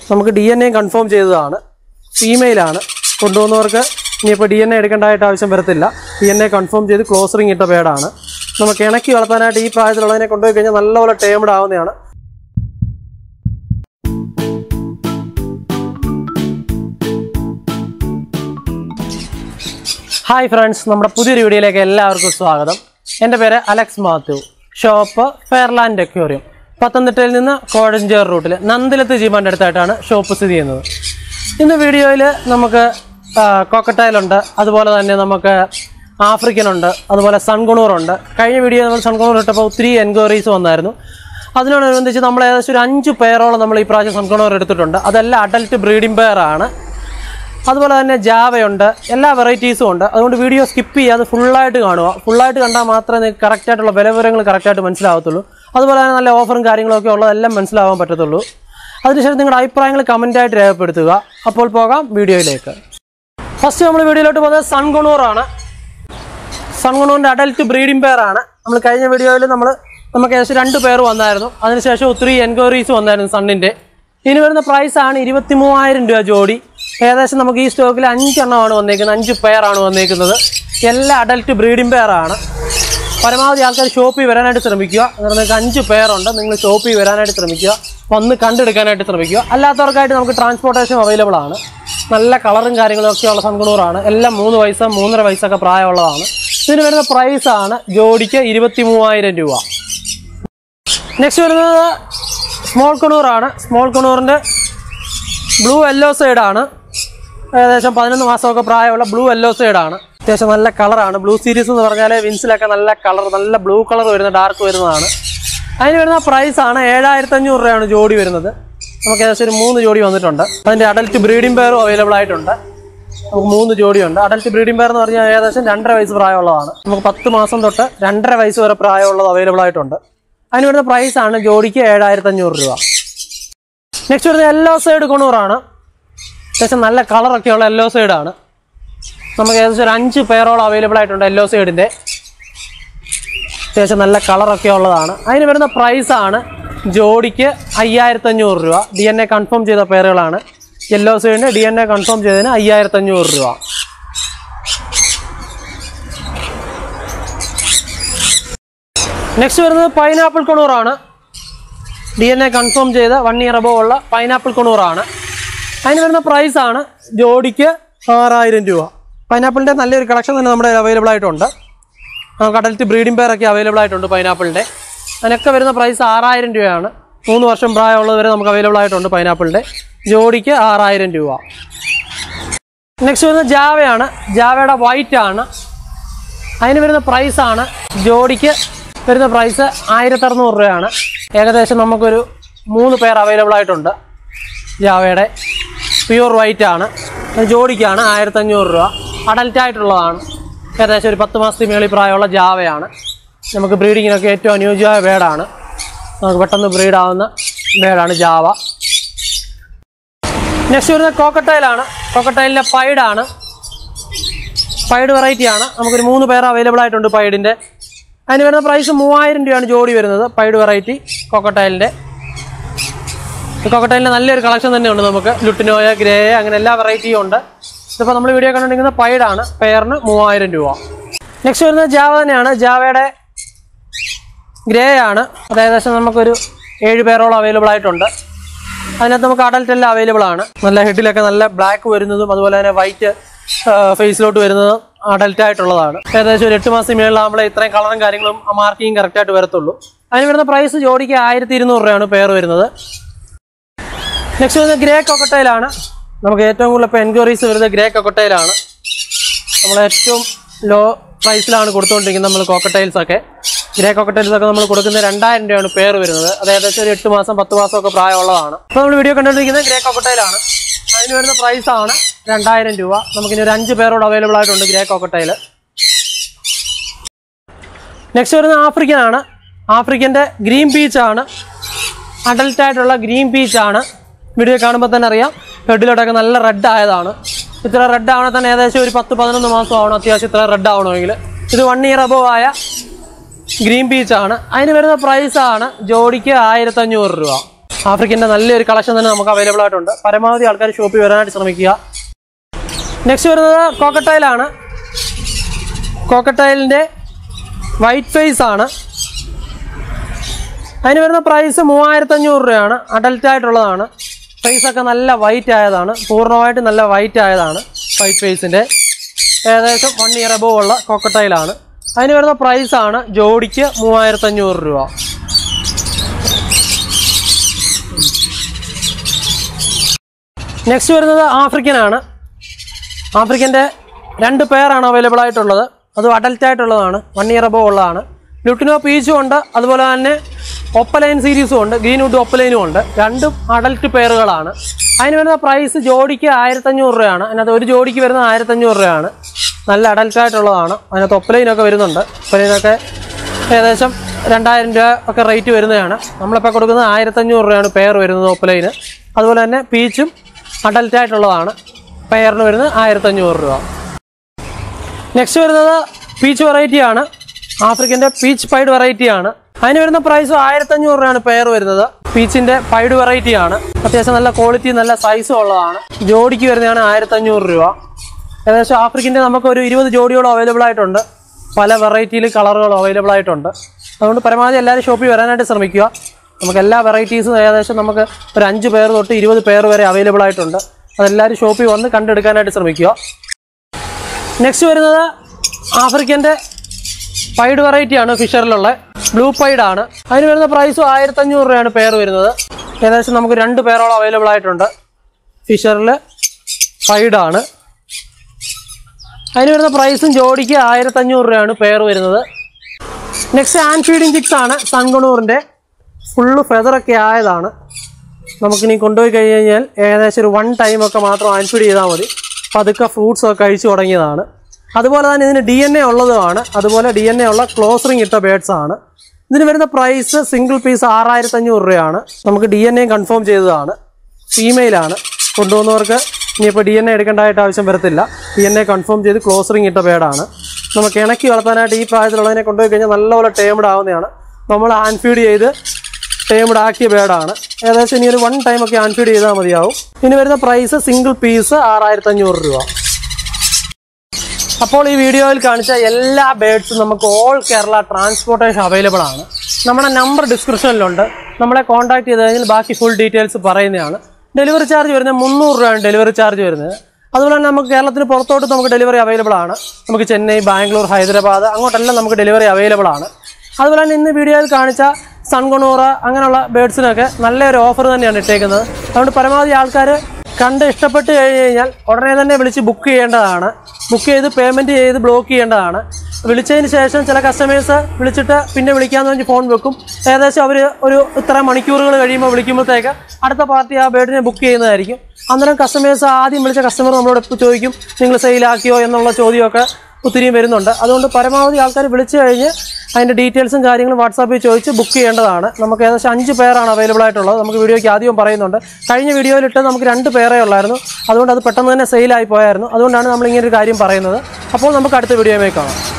നമുക്ക് D N A confirm ചെയ്തതാണ് ഫീമെയിലാണ് കൊണ്ടുപോകുന്നവർക്ക് ഇനിയിപ്പോൾ ഡി എൻ എ എടുക്കേണ്ടതായിട്ട് ആവശ്യം വരത്തില്ല ഡി എൻ എ കൺഫേം ചെയ്ത് ക്ലോസ് റിംഗ് ഇട്ട പേടാണ് നമുക്ക് ഇണക്കി വളർത്താനായിട്ട് ഈ പ്രായത്തിലുള്ളതിനെ കൊണ്ടുപോയി കഴിഞ്ഞാൽ നല്ലപോലെ ടേംഡ് ആവുന്നതാണ് ഹായ് ഫ്രണ്ട്സ് നമ്മുടെ പുതിയൊരു വീഡിയോയിലേക്ക് എല്ലാവർക്കും സ്വാഗതം എൻ്റെ പേര് Alex Mathew shop Fairland aquarium പത്തനംതിട്ടയിൽ നിന്ന് കോഴഞ്ചേർ റൂട്ടിൽ നന്ദിലത്ത് ജീമാൻ്റെ അടുത്തായിട്ടാണ് ഷോപ്പ് സ്ഥിതി ചെയ്യുന്നത് ഇന്ന് വീഡിയോയിൽ നമുക്ക് കോക്കട്ടയിലുണ്ട് അതുപോലെ തന്നെ നമുക്ക് ആഫ്രിക്കൻ ഉണ്ട് അതുപോലെ സൺകുണൂറുണ്ട് കഴിഞ്ഞ വീഡിയോ നമ്മൾ സൺകുണൂർ ഇട്ടപ്പോൾ ഒത്തിരി എൻക്വയറീസ് വന്നായിരുന്നു അതിനോടനുബന്ധിച്ച് നമ്മൾ ഏകദേശം ഒരു അഞ്ച് പേരോളം നമ്മൾ ഈ പ്രാവശ്യം സൺകുണൂർ എടുത്തിട്ടുണ്ട് അതെല്ലാം അഡൽട്ട് ബ്രീഡിംഗ് പെയർ ആണ് അതുപോലെ തന്നെ ജാവയുണ്ട് എല്ലാ വെറൈറ്റീസും ഉണ്ട് അതുകൊണ്ട് വീഡിയോ സ്കിപ്പ് ചെയ്യാതെ ഫുള്ളായിട്ട് കാണുക ഫുള്ളായിട്ട് കണ്ടാൽ മാത്രമേ നിങ്ങൾക്ക് കറക്റ്റായിട്ടുള്ള വില വിവരങ്ങൾ കറക്റ്റായിട്ട് മനസ്സിലാവത്തുള്ളൂ അതുപോലെ തന്നെ നല്ല ഓഫറും കാര്യങ്ങളൊക്കെ ഉള്ളതെല്ലാം മനസ്സിലാവാൻ പറ്റത്തുള്ളൂ അതിനുശേഷം നിങ്ങളുടെ അഭിപ്രായങ്ങൾ കമൻറ്റായിട്ട് രേഖപ്പെടുത്തുക അപ്പോൾ പോകാം വീഡിയോയിലേക്ക് ഫസ്റ്റ് നമ്മൾ വീഡിയോയിലോട്ട് പോകുന്നത് സൺകുണൂറാണ് സൺകുണൂറിൻ്റെ അഡൽട്ട് ബ്രീഡിംഗ് പെയർ ആണ് നമ്മൾ കഴിഞ്ഞ വീഡിയോയിൽ നമ്മൾ നമുക്ക് ഏകദേശം രണ്ട് പേർ വന്നായിരുന്നു അതിനുശേഷം ഒത്തിരി എൻക്വയറീസ് വന്നായിരുന്നു സണ്ണിൻ്റെ ഇനി വരുന്ന പ്രൈസ് ആണ് ഇരുപത്തി മൂവായിരം രൂപ ജോഡി ഏകദേശം നമുക്ക് ഈ സ്റ്റോക്കിൽ അഞ്ചെണ്ണമാണ് വന്നേക്കുന്നത് അഞ്ച് പെയറാണ് വന്നേക്കുന്നത് എല്ലാ അഡൽട്ട് ബ്രീഡിംഗ് പെയർ ആണ് പരമാവധി ആൾക്കാർ ഷോപ്പിൽ വരാനായിട്ട് ശ്രമിക്കുക അങ്ങനെ നിങ്ങൾക്ക് അഞ്ച് പേരുണ്ട് നിങ്ങൾ ഷോപ്പിൽ വരാനായിട്ട് ശ്രമിക്കുക വന്ന് കണ്ടെടുക്കാനായിട്ട് ശ്രമിക്കുക അല്ലാത്തവർക്കായിട്ട് നമുക്ക് ട്രാൻസ്പോർട്ടേഷൻ അവൈലബിൾ ആണ് നല്ല കളറും കാര്യങ്ങളും ഒക്കെ ഉള്ള സൺകുണൂറാണ് എല്ലാം മൂന്ന് വയസ്സ് മൂന്നര വയസ്സൊക്കെ പ്രായമുള്ളതാണ് ഇതിന് വരുന്ന പ്രൈസ് ആണ് ജോഡിക്ക് ഇരുപത്തി മൂവായിരം രൂപ നെക്സ്റ്റ് വരുന്നത് സ്മോൾ കുണൂറാണ് സ്മോൾ കുണൂറിൻ്റെ ബ്ലൂ യെല്ലോ സൈഡാണ് ഏകദേശം പതിനൊന്ന് മാസമൊക്കെ പ്രായമുള്ള ബ്ലൂ യെല്ലോ സൈഡാണ് അത്യാവശ്യം നല്ല കളറാണ് ബ്ലൂ സീരീസ് എന്ന് പറഞ്ഞാൽ വിൻസിലൊക്കെ നല്ല കളർ നല്ല ബ്ലൂ കളർ വരുന്ന ഡാർക്ക് വരുന്നതാണ് അതിന് വരുന്ന പ്രൈസ് ആണ് ഏഴായിരത്തി അഞ്ഞൂറ് രൂപയാണ് ജോഡി വരുന്നത് നമുക്ക് ഏകദേശം ഒരു മൂന്ന് ജോഡി വന്നിട്ടുണ്ട് അതിൻ്റെ അഡൽട്ട് ബ്രീഡിംഗ് പെയറും അവൈലബിൾ ആയിട്ടുണ്ട് നമുക്ക് മൂന്ന് ജോഡിയുണ്ട് അഡൽട്ട് ബ്രീഡിംഗ് പെയർ എന്ന് പറഞ്ഞാൽ ഏകദേശം രണ്ടര വയസ്സ് പ്രായമുള്ളതാണ് നമുക്ക് പത്ത് മാസം തൊട്ട് രണ്ടര വയസ്സ് വരെ പ്രായമുള്ളത് അവൈലബിൾ ആയിട്ടുണ്ട് അതിന് വരുന്ന പ്രൈസ് ആണ് ജോഡിക്ക് ഏഴായിരത്തി അഞ്ഞൂറ് രൂപ നെക്സ്റ്റ് വരുന്നത് യെല്ലോ സൈഡ് കൊണൂറാണ് അത്യാവശ്യം നല്ല കളറൊക്കെയുള്ള യെല്ലോ സൈഡാണ് നമുക്ക് ഏകദേശം ഒരു അഞ്ച് പേരോളം അവൈലബിൾ ആയിട്ടുണ്ട് യെല്ലോ സൈഡിൻ്റെ അത്യാവശ്യം നല്ല കളറൊക്കെ ഉള്ളതാണ് അതിന് വരുന്ന പ്രൈസാണ് ജോഡിക്ക് അയ്യായിരത്തി അഞ്ഞൂറ് രൂപ ഡി എൻ എ കൺഫേം ചെയ്ത പേരുകളാണ് യെല്ലോ സൈഡിന് ഡി എൻ എ കൺഫേം ചെയ്തതിന് അയ്യായിരത്തി അഞ്ഞൂറ് രൂപ നെക്സ്റ്റ് വരുന്നത് പൈനാപ്പിൾ കൊണൂറാണ് ഡി എൻ എ കൺഫേം ചെയ്ത വൺ ഇയർ അബോ ഉള്ള പൈനാപ്പിൾ കൊണൂറാണ് അതിന് വരുന്ന പ്രൈസാണ് ജോഡിക്ക് ആറായിരം രൂപ പൈനാപ്പിളിൻ്റെ നല്ലൊരു കളക്ഷൻ തന്നെ നമ്മുടെ അവൈലബിൾ ആയിട്ടുണ്ട് നമുക്ക് അഡൽറ്റ് ബ്രീഡിംഗ് പെയറൊക്കെ അവൈലബിൾ ആയിട്ടുണ്ട് പൈനാപ്പിളിൻ്റെ അതിനൊക്കെ വരുന്ന പ്രൈസ് ആറായിരം രൂപയാണ് മൂന്ന് വർഷം പ്രായമുള്ളത് വരെ നമുക്ക് അവൈലബിൾ ആയിട്ടുണ്ട് പൈനാപ്പിളിൻ്റെ ജോഡിക്ക് ആറായിരം രൂപ നെക്സ്റ്റ് വരുന്നത് ജാവയാണ് ജാവയുടെ വൈറ്റ് ആണ് അതിന് വരുന്ന പ്രൈസാണ് ജോഡിക്ക് വരുന്ന പ്രൈസ് ആയിരത്തി അറുന്നൂറ് രൂപയാണ് ഏകദേശം നമുക്കൊരു മൂന്ന് പേർ അവൈലബിൾ ആയിട്ടുണ്ട് ജാവയുടെ പ്യൂർ വൈറ്റ് ആണ് അത് ജോഡിക്കാണ് ആയിരത്തി അഞ്ഞൂറ് രൂപ അഡൽറ്റ് ആയിട്ടുള്ളതാണ് ഏകദേശം ഒരു പത്ത് മാസത്തിൽ മേളിൽ പ്രായമുള്ള ജാവയാണ് നമുക്ക് ബ്രീഡിങ്ങിനൊക്കെ ഏറ്റവും അനുയോജ്യമായ ബേഡാണ് നമുക്ക് പെട്ടെന്ന് ബ്രീഡാവുന്ന ബേഡാണ് ജാവ നെക്സ്റ്റ് വരുന്നത് കോക്കട്ടയിലാണ് കോക്കട്ടയിലിൻ്റെ പൈഡാണ് പൈഡ് വെറൈറ്റി ആണ് നമുക്കൊരു മൂന്ന് പേർ അവൈലബിൾ ആയിട്ടുണ്ട് പൈഡിൻ്റെ അതിന് വരുന്ന പ്രൈസ് മൂവായിരം രൂപയാണ് ജോഡി വരുന്നത് പൈഡ് വെറൈറ്റി കോക്കട്ടയിലിൻ്റെ കോക്കട്ടയിലിൻ്റെ നല്ലൊരു കളക്ഷൻ തന്നെയുണ്ട് നമുക്ക് ലുട്ടിനോയ ഗ്രേ അങ്ങനെ എല്ലാ വെറൈറ്റിയും ഉണ്ട് ഇതിപ്പോൾ നമ്മൾ വീഡിയോ കണ്ടുകൊണ്ടിരിക്കുന്നത് പൈഡാണ് പെയറിന് മൂവായിരം രൂപ നെക്സ്റ്റ് വരുന്നത് ജാവ തന്നെയാണ് ജാവയുടെ ഗ്രേ ആണ് അത് ഏകദേശം നമുക്കൊരു ഏഴ് പേരോളം അവൈലബിൾ ആയിട്ടുണ്ട് അതിനകത്ത് നമുക്ക് അഡൽട്ട് എല്ലാം അവൈലബിൾ ആണ് നല്ല ഹെഡിലൊക്കെ നല്ല ബ്ലാക്ക് വരുന്നതും അതുപോലെ തന്നെ വൈറ്റ് ഫേസിലോട്ട് വരുന്നതും അഡൽട്ട് ആയിട്ടുള്ളതാണ് ഏകദേശം ഒരു എട്ട് മാസം മേളിലാകുമ്പോഴേ ഇത്രയും കളറും കാര്യങ്ങളും മാർക്കിങ് കറക്റ്റായിട്ട് വരത്തുള്ളൂ അതിന് വരുന്ന പ്രൈസ് ജോഡിക്ക് ആയിരത്തി ഇരുന്നൂറ് രൂപയാണ് പെയർ വരുന്നത് നെക്സ്റ്റ് വരുന്നത് ഗ്രേ കൊക്കട്ടയിലാണ് നമുക്ക് ഏറ്റവും കൂടുതൽ ഇപ്പോൾ എൻക്വയറീസ് വരുന്നത് ഗ്രേ കൊക്കട്ടയിലാണ് നമ്മൾ ഏറ്റവും ലോ പ്രൈസിലാണ് കൊടുത്തുകൊണ്ടിരിക്കുന്നത് നമ്മൾ കോക്കട്ടൈൽസ് ഒക്കെ ഗ്രേ കോക്കട്ടൈൽസ് ഒക്കെ നമ്മൾ കൊടുക്കുന്നത് രണ്ടായിരം രൂപയാണ് പേർ വരുന്നത് അത് ഏകദേശം ഒരു എട്ട് മാസം പത്ത് മാസം ഒക്കെ പ്രായമുള്ളതാണ് അപ്പോൾ നമ്മൾ വീഡിയോ കണ്ടുകൊണ്ടിരിക്കുന്നത് ഗ്രേ കോക്കട്ടൈലാണ് അതിന് വരുന്ന പ്രൈസ് ആണ് രണ്ടായിരം രൂപ നമുക്കിനി ഒരു അഞ്ച് പേരോട് അവൈലബിൾ ആയിട്ടുണ്ട് ഗ്രേ കോക്കട്ടൈൽ നെക്സ്റ്റ് വരുന്നത് ആഫ്രിക്കൻ ആണ് ആഫ്രിക്കൻ്റെ ഗ്രീൻ പീച്ച് ആണ് അഡൽട്ട് ആയിട്ടുള്ള ഗ്രീൻ പീച്ച് ആണ് വീഡിയോ കാണുമ്പോൾ തന്നെ അറിയാം ഹെഡിലോട്ടൊക്കെ നല്ല റെഡ് ആയതാണ് ഇത്ര റെഡ് ആവണേ തന്നെ ഏകദേശം ഒരു പത്ത് പതിനൊന്ന് മാസം ആവണം അത്യാവശ്യം ഇത്ര റെഡ് ആവണമെങ്കിൽ ഇത് വൺ ഇയർ അബോ ആയ ഗ്രീൻ പീച്ച് ആണ് അതിന് വരുന്ന പ്രൈസ് ആണ് ജോഡിക്ക് ആയിരത്തഞ്ഞൂറ് രൂപ ആഫ്രിക്കൻ്റെ നല്ലൊരു കളക്ഷൻ തന്നെ നമുക്ക് അവൈലബിൾ ആയിട്ടുണ്ട് പരമാവധി ആൾക്കാർ ഷോപ്പിൽ വരാനായിട്ട് ശ്രമിക്കുക നെക്സ്റ്റ് വരുന്നത് കോക്കട്ടൈലാണ് കോക്കട്ടൈലിൻ്റെ വൈറ്റ് ഫേസ് ആണ് അതിന് വരുന്ന പ്രൈസ് മൂവായിരത്തഞ്ഞൂറ് രൂപയാണ് അഡൽറ്റ് ആയിട്ടുള്ളതാണ് ഫേസ് ഒക്കെ നല്ല വൈറ്റ് ആയതാണ് പൂർണ്ണമായിട്ട് നല്ല വൈറ്റ് ആയതാണ് വൈറ്റ് ഫേസിൻ്റെ ഏകദേശം വൺ ഇയർ അബോവ് ഉള്ള കോക്കട്ടൈലാണ് അതിന് വരുന്ന പ്രൈസാണ് ജോഡിക്ക് മൂവായിരത്തഞ്ഞൂറ് രൂപ നെക്സ്റ്റ് വരുന്നത് ആഫ്രിക്കൻ ആണ് ആഫ്രിക്കൻ്റെ രണ്ട് പെയറാണ് അവൈലബിൾ ആയിട്ടുള്ളത് അത് അഡൽറ്റ് ആയിട്ടുള്ളതാണ് വൺ ഇയർ അബോവ് ഉള്ളതാണ് ലുട്ടിനോ പീച്ചും ഉണ്ട് അതുപോലെ തന്നെ ഒപ്പലൈൻ സീരീസും ഉണ്ട് ഗ്രീൻവുഡ് ഒപ്പലൈനും ഉണ്ട് രണ്ടും അഡൽറ്റ് പെയറുകളാണ് അതിന് വരുന്ന പ്രൈസ് ജോഡിക്ക് ആയിരത്തഞ്ഞൂറ് രൂപയാണ് അതിനകത്ത് ഒരു ജോഡിക്ക് വരുന്നത് ആയിരത്തഞ്ഞൂറ് രൂപയാണ് നല്ല അഡൽറ്റ് ആയിട്ടുള്ളതാണ് അതിനകത്ത് ഒപ്പലൈനൊക്കെ വരുന്നുണ്ട് ഒപ്പലൈനൊക്കെ ഏകദേശം രണ്ടായിരം രൂപ ഒക്കെ റേറ്റ് വരുന്നതാണ് നമ്മളിപ്പോൾ കൊടുക്കുന്നത് ആയിരത്തഞ്ഞൂറ് രൂപയാണ് പെയർ വരുന്നത് ഒപ്പലൈന് അതുപോലെ തന്നെ പീച്ചും അഡൽറ്റ് ആയിട്ടുള്ളതാണ് പെയറിന് വരുന്നത് ആയിരത്തഞ്ഞൂറ് രൂപ നെക്സ്റ്റ് വരുന്നത് പീച്ച് വെറൈറ്റി ആണ് ആഫ്രിക്കൻ്റെ പീച്ച് പൈഡ് വെറൈറ്റി ആണ് അതിന് വരുന്ന പ്രൈസ് ആയിരത്തഞ്ഞൂറ് രൂപയാണ് പെയർ വരുന്നത് പീച്ചിൻ്റെ പൈഡ് വെറൈറ്റി ആണ് അത്യാവശ്യം നല്ല ക്വാളിറ്റി നല്ല സൈസും ഉള്ളതാണ് ജോഡിക്ക് വരുന്നതാണ് ആയിരത്തഞ്ഞൂറ് രൂപ ഏകദേശം ആഫ്രിക്കൻ്റെ നമുക്ക് ഒരു ഇരുപത് ജോഡിയോളം അവൈലബിൾ ആയിട്ടുണ്ട് പല വെറൈറ്റിയിൽ കളറുകളും അവൈലബിൾ ആയിട്ടുണ്ട് അതുകൊണ്ട് പരമാവധി എല്ലാവരും ഷോപ്പിൽ വരാനായിട്ട് ശ്രമിക്കുക നമുക്ക് എല്ലാ വെറൈറ്റീസും ഏകദേശം നമുക്ക് ഒരു അഞ്ച് പേർ തൊട്ട് ഇരുപത് പേർ വരെ അവൈലബിൾ ആയിട്ടുണ്ട് അതെല്ലാവരും ഷോപ്പിൽ വന്ന് കണ്ടെടുക്കാനായിട്ട് ശ്രമിക്കുക നെക്സ്റ്റ് വരുന്നത് ആഫ്രിക്കൻ്റെ പൈഡ് വെറൈറ്റി ആണ് ഫിഷറിലുള്ള ബ്ലൂ പൈഡ് ആണ് അതിന് വരുന്ന പ്രൈസും ആയിരത്തഞ്ഞൂറ് രൂപയാണ് പെയർ വരുന്നത് ഏകദേശം നമുക്ക് രണ്ട് പേരോളം അവൈലബിൾ ആയിട്ടുണ്ട് ഫിഷറിൽ പൈഡ് ആണ് അതിന് വരുന്ന പ്രൈസും ജോഡിക്ക് ആയിരത്തഞ്ഞൂറ് രൂപയാണ് പെയർ വരുന്നത് നെക്സ്റ്റ് ഹാൻഡ് ഫീഡിങ് ചിക്സ് ആണ് സൺഗണൂറിൻ്റെ ഫുള്ള് ഫെതറൊക്കെ ആയതാണ് നമുക്കിനി കൊണ്ടുപോയി കഴിഞ്ഞ് കഴിഞ്ഞാൽ ഏകദേശം ഒരു വൺ ടൈമൊക്കെ മാത്രം ഹാൻഡ് ഫീഡ് ചെയ്താൽ മതി പതുക്കെ ഫ്രൂട്ട്സ് ഒക്കെ കഴിച്ചു തുടങ്ങിയതാണ് അതുപോലെ തന്നെ ഇതിന് ഡി എൻ എ ഉള്ളതുമാണ് അതുപോലെ ഡി എൻ എ ഉള്ള ക്ലോസ് റിംഗ് ഇട്ട ബേഡ്സ് ആണ് ഇതിന് വരുന്ന പ്രൈസ് സിംഗിൾ പീസ് ആറായിരത്തി അഞ്ഞൂറ് രൂപയാണ് നമുക്ക് ഡി എൻ എ കൺഫേം ചെയ്തതാണ് ഫീമെയിലാണ് കൊണ്ടുപോകുന്നവർക്ക് ഇനിയിപ്പോൾ ഡി എൻ എ എടുക്കേണ്ടതായിട്ട് ആവശ്യം വരത്തില്ല ഡി എൻ എ കൺഫേം ചെയ്ത് ക്ലോസ് റിംഗ് ഇട്ട ബേഡാണ് നമുക്ക് ഇണക്കി വളർത്താനായിട്ട് ഈ പ്രായത്തിലുള്ളതിനെ കൊണ്ടുപോയി കഴിഞ്ഞാൽ നല്ലപോലെ ടേംഡ് ആവുന്നതാണ് നമ്മൾ ഹാൻഡ് ഫീഡ് ചെയ്ത് ടേംഡ് ആക്കിയ ബേഡാണ് ഏകദേശം ഇനി ഒരു വൺ ടൈം ഒക്കെ ഹാൻഡ് ഫീഡ് ചെയ്താൽ മതിയാവും ഇനി വരുന്ന പ്രൈസ് സിംഗിൾ പീസ് ആറായിരത്തി അഞ്ഞൂറ് രൂപ അപ്പോൾ ഈ വീഡിയോയിൽ കാണിച്ച എല്ലാ ബേഡ്സും നമുക്ക് ഓൾ കേരള ട്രാൻസ്പോർട്ടേഷൻ അവൈലബിൾ ആണ് നമ്മുടെ നമ്പർ ഡിസ്ക്രിപ്ഷനിലുണ്ട് നമ്മളെ കോൺടാക്ട് ചെയ്ത് കഴിഞ്ഞാൽ ബാക്കി ഫുൾ ഡീറ്റെയിൽസ് പറയുന്നതാണ് ഡെലിവറി ചാർജ് വരുന്നത് മുന്നൂറ് രൂപയാണ് ഡെലിവറി ചാർജ് വരുന്നത് അതുപോലെ തന്നെ നമുക്ക് കേരളത്തിന് പുറത്തോട്ട് നമുക്ക് ഡെലിവറി അവൈലബിൾ ആണ് നമുക്ക് ചെന്നൈ ബാംഗ്ലൂർ ഹൈദരാബാദ് അങ്ങോട്ടെല്ലാം നമുക്ക് ഡെലിവറി അവൈലബിൾ ആണ് അതുപോലെ തന്നെ ഇന്ന് വീഡിയോയിൽ കാണിച്ച സൺകൊണൂറ അങ്ങനെയുള്ള ബേഡ്സിനൊക്കെ നല്ലൊരു ഓഫർ തന്നെയാണ് ഇട്ടേക്കുന്നത് അതുകൊണ്ട് പരമാവധി ആൾക്കാർ കണ്ട് ഇഷ്ടപ്പെട്ട് കഴിഞ്ഞ് കഴിഞ്ഞാൽ ഉടനെ തന്നെ വിളിച്ച് ബുക്ക് ചെയ്യേണ്ടതാണ് ബുക്ക് ചെയ്ത് പേയ്മെൻറ്റ് ചെയ്ത് ബ്ലോക്ക് ചെയ്യേണ്ടതാണ് വിളിച്ചതിന് ശേഷം ചില കസ്റ്റമേഴ്സ് വിളിച്ചിട്ട് പിന്നെ വിളിക്കാമെന്ന് പറഞ്ഞ് ഫോൺ വെക്കും ഏകദേശം അവർ ഒരു ഇത്ര മണിക്കൂറുകൾ കഴിയുമ്പോൾ വിളിക്കുമ്പോഴത്തേക്ക് അടുത്ത പാർട്ടി ആ ബേഡിനെ ബുക്ക് ചെയ്യുന്നതായിരിക്കും അന്നേരം കസ്റ്റമേഴ്സ് ആദ്യം വിളിച്ച കസ്റ്റമർ നമ്മളോട് ഇപ്പോൾ ചോദിക്കും നിങ്ങൾ സെയിലാക്കിയോ എന്നുള്ള ചോദ്യമൊക്കെ ഒത്തിരിയും വരുന്നുണ്ട് അതുകൊണ്ട് പരമാവധി ആൾക്കാർ വിളിച്ചു കഴിഞ്ഞ് അതിൻ്റെ ഡീറ്റെയിൽസും കാര്യങ്ങളും വാട്സാപ്പിൽ ചോദിച്ച് ബുക്ക് ചെയ്യേണ്ടതാണ് നമുക്ക് ഏകദേശം അഞ്ച് പേരാണ് അവൈലബിൾ ആയിട്ടുള്ളത് നമുക്ക് വീഡിയോയ്ക്ക് ആദ്യം പറയുന്നുണ്ട് കഴിഞ്ഞ വീഡിയോയിലിട്ട് നമുക്ക് രണ്ട് പേരേ ഉള്ളായിരുന്നു അതുകൊണ്ട് അത് പെട്ടെന്ന് തന്നെ സെയിലായി പോയായിരുന്നു അതുകൊണ്ടാണ് നമ്മൾ ഇങ്ങനെ ഒരു കാര്യം പറയുന്നത് അപ്പോൾ നമുക്ക് അടുത്ത വീഡിയോയിൽ കാണാം